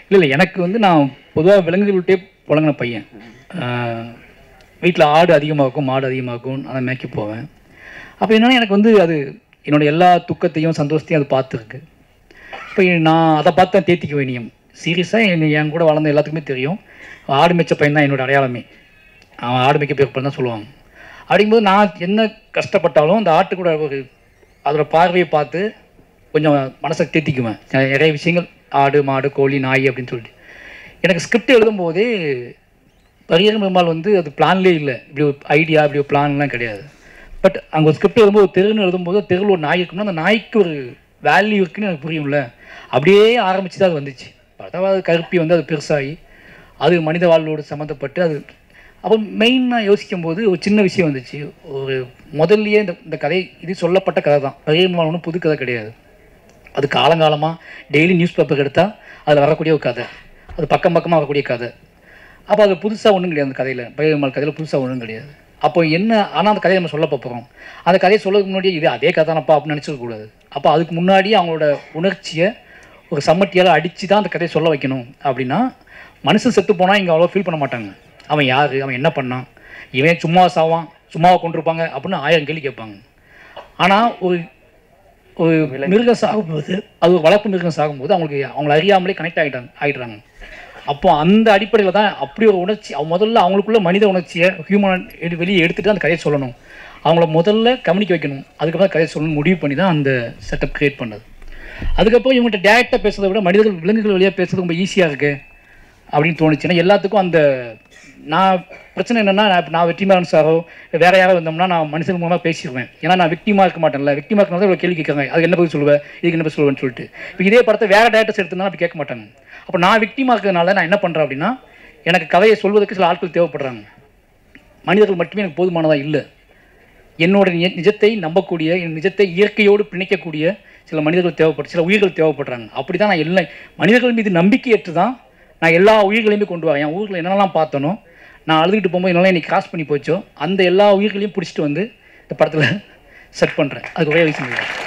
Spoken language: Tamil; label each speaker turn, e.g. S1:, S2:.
S1: இல்லை இல்லை எனக்கு வந்து நான் பொதுவாக விலங்குகள் விட்டே புழங்கின பையன் வீட்டில் ஆடு அதிகமாக இருக்கும் மாடு அதிகமாக இருக்கும் நான் மேய்க்க போவேன் அப்போ என்னன்னா எனக்கு வந்து அது என்னோட எல்லா துக்கத்தையும் சந்தோஷத்தையும் அது பார்த்துருக்கு இப்போ நான் அதை பார்த்து தான் தேத்திக்க வேணியம் சீரியஸாக என் என் கூட வளர்ந்த எல்லாத்துக்குமே தெரியும் ஆடு மேய்ச்ச பையன் தான் என்னோட அடையாளமே அவன் ஆடு மேய்க்க போய் தான் சொல்லுவாங்க அப்படிங்கும்போது நான் என்ன கஷ்டப்பட்டாலும் அந்த ஆட்டு கூட ஒரு அதோட பார்வையை பார்த்து கொஞ்சம் மனசை தேத்திக்குவேன் நிறைய விஷயங்கள் ஆடு மாடு கோழி நாய் அப்படின்னு சொல்லிட்டு எனக்கு ஸ்கிரிப்ட் எழுதும்போதே பரியர் பெருமாள் வந்து அது பிளான்லேயே இல்லை இப்படி ஒரு ஐடியா இப்படி ஒரு பிளான்லாம் கிடையாது பட் அங்கே ஒரு ஸ்கிரிப்ட் எழுதும்போது தெருன்னு எழுதும்போது தெருவில் ஒரு நாய் இருக்குன்னா அந்த நாய்க்கு ஒரு வேல்யூ இருக்குன்னு எனக்கு புரியும்ல அப்படியே ஆரம்பிச்சு தான் அது வந்துச்சு அதாவது கருப்பி வந்து அது பெருசாகி அது மனித வாழ்வோடு சம்மந்தப்பட்டு அது அப்போ மெயினாக யோசிக்கும் போது ஒரு சின்ன விஷயம் வந்துச்சு ஒரு முதல்லயே இந்த இந்த கதை இது சொல்லப்பட்ட கதை தான் பரியர் பெருமாள் ஒன்றும் புது கதை கிடையாது அது காலங்காலமாக டெய்லி நியூஸ் பேப்பர் எடுத்தால் அதில் வரக்கூடிய ஒரு கதை அது பக்கம் பக்கமாக வரக்கூடிய கதை அப்போ அது புதுசாக ஒன்றும் கிடையாது அந்த கதையில் பைரவமால் கதையில் புதுசாக ஒன்றும் கிடையாது அப்போ என்ன ஆனால் அந்த கதையை நம்ம சொல்ல போகிறோம் அந்த கதையை சொல்லதுக்கு முன்னாடியே இது அதே கதை தானப்பா அப்படின்னு நினச்சிக்க கூடாது அப்போ அதுக்கு முன்னாடியே அவங்களோட உணர்ச்சியை ஒரு சம்மட்டியால் அடித்து தான் அந்த கதையை சொல்ல வைக்கணும் அப்படின்னா மனுஷன் செத்து போனால் இங்கே அவ்வளோ ஃபீல் பண்ண மாட்டாங்க அவன் யார் அவன் என்ன பண்ணான் இவன் சும்மா சாவான் சும்மாவை கொண்டிருப்பாங்க அப்படின்னு ஆயிரம் கேள்வி கேட்பாங்க ஆனால் ஒரு ஒரு மிருகம் சாகும்போது அது ஒரு வளர்ப்பு மிருகம் சாகும்போது அவங்களுக்கு அவங்கள அறியாமலே கனெக்ட் ஆகிட்டாங்க ஆகிடுறாங்க அப்போ அந்த அடிப்படையில் தான் அப்படி ஒரு உணர்ச்சி அவ முதல்ல அவங்களுக்குள்ள மனித உணர்ச்சியை ஹியூமன் வெளியே எடுத்துட்டு அந்த கதையை சொல்லணும் அவங்கள முதல்ல கவனிக்க வைக்கணும் அதுக்கப்புறம் கதையை சொல்லணும் முடிவு பண்ணி தான் அந்த செட்டப் கிரியேட் பண்ணது அதுக்கப்புறம் இவங்கள்ட்ட டேரெக்டாக பேசுறதை விட மனிதர்கள் விலங்குகள் வழியாக பேசுறது ரொம்ப ஈஸியாக இருக்கு அப்படின்னு தோணுச்சு ஏன்னா எல்லாத்துக்கும் அந்த நான் பிரச்சனை என்னென்னா நான் இப்போ நான் வெற்றிமாறன் சாரோ வேற யாரோ வந்தோம்னா நான் மனுஷன் மூலமாக பேசிடுவேன் ஏன்னா நான் விக்டிமா இருக்க மாட்டேன்ல விக்டிமா இருக்கனால இவ்வளோ கேள்வி கேட்காங்க அதுக்கு என்ன பதில் சொல்லுவேன் இதுக்கு என்ன பதில் சொல்லுவேன்னு சொல்லிட்டு இப்போ இதே படத்தை வேற டேரக்டர்ஸ் எடுத்திருந்தா அப்படி கேட்க மாட்டாங்க அப்போ நான் விக்டிமா இருக்கிறதுனால நான் என்ன பண்ணுறேன் அப்படின்னா எனக்கு கதையை சொல்வதற்கு சில ஆட்கள் தேவைப்படுறாங்க மனிதர்கள் மட்டுமே எனக்கு போதுமானதாக இல்லை என்னோட நிஜ- நிஜத்தை நம்பக்கூடிய என் நிஜத்தை இயற்கையோடு பிணைக்கக்கூடிய சில மனிதர்கள் தேவைப்படு சில உயிர்கள் தேவைப்படுறாங்க அப்படி தான் நான் எல்லா மனிதர்கள் மீது நம்பிக்கையற்று தான் நான் எல்லா உயிர்களையுமே கொண்டு வரேன் என் ஊரில் என்னென்னலாம் பார்த்தனோ நான் அழுதுகிட்டு போகும்போது என்னெல்லாம் இன்னைக்கு கிராஸ் பண்ணி போச்சோ அந்த எல்லா உயிர்களையும் பிடிச்சிட்டு வந்து இந்த படத்தில் செட் பண்ணுறேன் அதுக்கு ஒரே விஷயம் இல்லை